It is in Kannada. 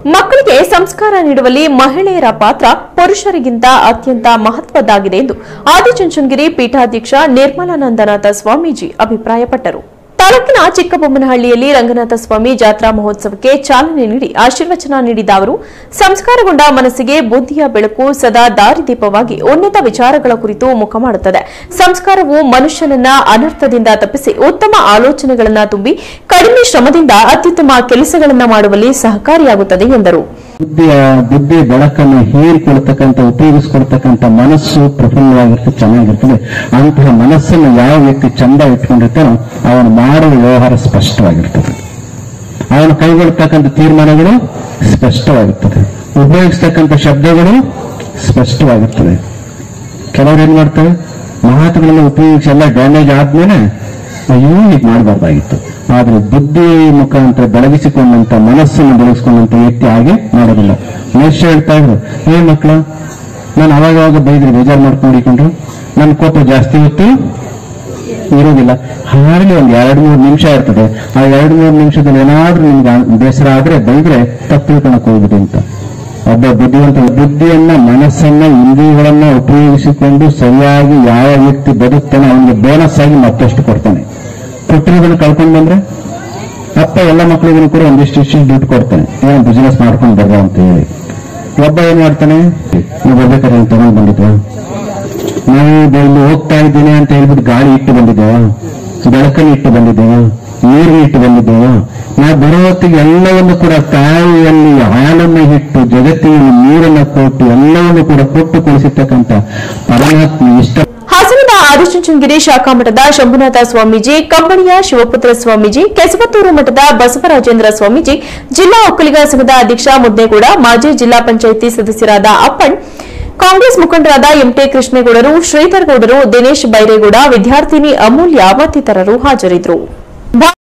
ಮಕ್ಕಳಿಗೆ ಸಂಸ್ಕಾರ ನೀಡುವಲ್ಲಿ ಮಹಿಳೆಯರ ಪಾತ್ರ ಪುರುಷರಿಗಿಂತ ಅತ್ಯಂತ ಮಹತ್ವದ್ದಾಗಿದೆ ಎಂದು ಆದಿಚುಂಚನಗಿರಿ ಪೀಠಾಧ್ಯಕ್ಷ ನಿರ್ಮಲಾನಂದನಾಥ ಸ್ವಾಮೀಜಿ ಅಭಿಪ್ರಾಯಪಟ್ಟರು ತಾಲೂಕಿನ ಚಿಕ್ಕಬೊಮ್ಮನಹಳ್ಳಿಯಲ್ಲಿ ರಂಗನಾಥ ಸ್ವಾಮಿ ಜಾತ್ರಾ ಮಹೋತ್ಸವಕ್ಕೆ ಚಾಲನೆ ನೀಡಿ ಆಶೀರ್ವಚನ ನೀಡಿದ ಅವರು ಸಂಸ್ಕಾರಗೊಂಡ ಮನಸ್ಸಿಗೆ ಬುದ್ಧಿಯ ಬೆಳಕು ಸದಾ ದಾರಿದೀಪವಾಗಿ ಉನ್ನತ ವಿಚಾರಗಳ ಕುರಿತು ಮುಖ ಮಾಡುತ್ತದೆ ಸಂಸ್ಕಾರವು ಮನುಷ್ಯನನ್ನ ಅನರ್ಥದಿಂದ ತಪ್ಪಿಸಿ ಉತ್ತಮ ಆಲೋಚನೆಗಳನ್ನ ತುಂಬಿ ಕಡಿಮೆ ಶ್ರಮದಿಂದ ಅತ್ಯುತ್ತಮ ಕೆಲಸಗಳನ್ನ ಮಾಡುವಲ್ಲಿ ಸಹಕಾರಿಯಾಗುತ್ತದೆ ಎಂದರು ಬುದ್ಧಿಯ ಬುದ್ಧಿ ಬೆಳಕನ್ನು ಹೀರಿಕೊಳ್ತಕ್ಕಂಥ ಉಪಯೋಗಿಸ್ಕೊಳ್ತಕ್ಕಂಥ ಮನಸ್ಸು ಪ್ರಫುಲ್ಲವಾಗಿರ್ತದೆ ಚೆನ್ನಾಗಿರ್ತದೆ ಅಂತಹ ಮನಸ್ಸನ್ನು ಯಾವ ವ್ಯಕ್ತಿ ಚಂದ ಇಟ್ಕೊಂಡಿರ್ತಾನೋ ಅವನು ಮಾಡುವ ವ್ಯವಹಾರ ಸ್ಪಷ್ಟವಾಗಿರ್ತದೆ ಅವನು ಕೈಗೊಳ್ತಕ್ಕಂಥ ತೀರ್ಮಾನಗಳು ಸ್ಪಷ್ಟವಾಗಿರ್ತದೆ ಉಪಯೋಗಿಸ್ತಕ್ಕಂಥ ಶಬ್ದಗಳು ಸ್ಪಷ್ಟವಾಗಿರ್ತದೆ ಕೆಲವರು ಏನ್ ಮಾಡ್ತಾರೆ ಮಾತುಗಳನ್ನು ಉಪಯೋಗಿಸಿ ಎಲ್ಲ ಡ್ಯಾಮೇಜ್ ಆದ್ಮೇಲೆ ಅಯ್ಯೋ ಹೀಗೆ ಮಾಡಬಾರ್ದಾಗಿತ್ತು ಆದ್ರೆ ಬುದ್ಧಿ ಮುಖಾಂತರ ಬೆಳಗಿಸಿಕೊಂಡಂತ ಮನಸ್ಸನ್ನು ಬೆಳಗಿಸಿಕೊಂಡಂತ ವ್ಯಕ್ತಿ ಹಾಗೆ ಮಾಡೋದಿಲ್ಲ ಮನುಷ್ಯ ಹೇಳ್ತಾ ಇದ್ರು ಏ ಮಕ್ಕಳು ನಾನು ಅವಾಗ ಅವಾಗ ಬೈದ್ರೆ ಬೇಜಾರು ಮಾಡ್ಕೊಂಡಿಕೊಂಡ್ರು ನನ್ನ ಕೋಪ ಜಾಸ್ತಿ ಹೊತ್ತು ಇರುವುದಿಲ್ಲ ಹಾಗೆ ಒಂದ್ ಎರಡು ಮೂರು ನಿಮಿಷ ಇರ್ತದೆ ಆ ಎರಡು ಮೂರು ನಿಮಿಷದಲ್ಲಿ ಏನಾದ್ರೂ ನಿಮ್ಗೆ ಬೇಸರ ಆದ್ರೆ ಬೈದ್ರೆ ತಪ್ಪು ತಿಳ್ಕೊಳಕ್ ಹೋಗ್ಬಿಡಿ ಅಂತ ಒಬ್ಬ ಬುದ್ಧಿವಂತ ಬುದ್ಧಿಯನ್ನ ಮನಸ್ಸನ್ನ ಇಂದ್ರಿಯಗಳನ್ನ ಉಪಯೋಗಿಸಿಕೊಂಡು ಸರಿಯಾಗಿ ಯಾವ ವ್ಯಕ್ತಿ ಬದುಕ್ತಾನೆ ಅವನಿಗೆ ಬೋನಸ್ ಆಗಿ ಮತ್ತಷ್ಟು ಕೊಡ್ತಾನೆ ಕೊಟ್ಟಿರೋದನ್ನ ಕಳ್ಕೊಂಡು ಬಂದ್ರೆ ಅಪ್ಪ ಎಲ್ಲ ಮಕ್ಕಳಿಗೂ ಕೂಡ ಒಂದಿಷ್ಟು ಇಷ್ಟು ದುಡ್ಡು ಕೊಡ್ತಾನೆ ಏನೋ ಬಿಸಿನೆಸ್ ಮಾಡ್ಕೊಂಡು ಬರ್ರ ಅಂತ ಹೇಳಿ ಒಬ್ಬ ಏನ್ ಮಾಡ್ತಾನೆ ನೀವು ಬರ್ಬೇಕಾದ್ರೆ ಏನ್ ತಗೊಂಡ್ ಬಂದಿದ್ವಾ ನಾವು ಇಲ್ಲಿ ಹೋಗ್ತಾ ಇದ್ದೀನಿ ಅಂತ ಹೇಳ್ಬಿಟ್ಟು ಗಾಳಿ ಇಟ್ಟು ಬಂದಿದ್ದೇವ ಬೆಳಕನ್ನು ಇಟ್ಟು ಬಂದಿದ್ದೇವ ನೀರನ್ನು ಇಟ್ಟು ಬಂದಿದ್ದೇವ ನಾವು ಬರೋ ಹೊತ್ತಿಗೆ ಎಲ್ಲವನ್ನು ಕೂಡ ತಾಯಿಯಲ್ಲಿ ಹಾಲನ್ನು ಇಟ್ಟು ಜಗತ್ತಿನಲ್ಲಿ ನೀರನ್ನು ಕೊಟ್ಟು ಎಲ್ಲವನ್ನು ಕೂಡ ಕೊಟ್ಟು ಕೊಡಿಸಿರ್ತಕ್ಕಂಥ ಪರಮಾತ್ಮ ಇಷ್ಟ ಹಾಸನದ ಆದಿಚುಂಚನಗಿರಿ ಶಾಖಾ ಮಠದ ಶಂಭುನಾಥ ಸ್ವಾಮೀಜಿ ಕಬ್ಬಣಿಯ ಶಿವಪುತ್ರ ಸ್ವಾಮೀಜಿ ಕೆಸವತ್ತೂರು ಮಠದ ಬಸವರಾಜೇಂದ್ರ ಸ್ವಾಮೀಜಿ ಜಿಲ್ಲಾ ಒಕ್ಕಲಿಗ ಸಂಘದ ಅಧ್ಯಕ್ಷ ಮುದ್ದೇಗೌಡ ಮಾಜಿ ಜಿಲ್ಲಾ ಪಂಚಾಯಿತಿ ಸದಸ್ಯರಾದ ಅಪ್ಪಣ್ ಕಾಂಗ್ರೆಸ್ ಮುಖಂಡರಾದ ಎಂಟಿ ಕೃಷ್ಣೇಗೌಡರು ಶ್ರೀಧರ್ ಗೌಡರು ದಿನೇಶ್ ಬೈರೇಗೌಡ ವಿದ್ಯಾರ್ಥಿನಿ ಅಮೂಲ್ಯ ಮತ್ತಿತರರು ಹಾಜರಿದ್ದರು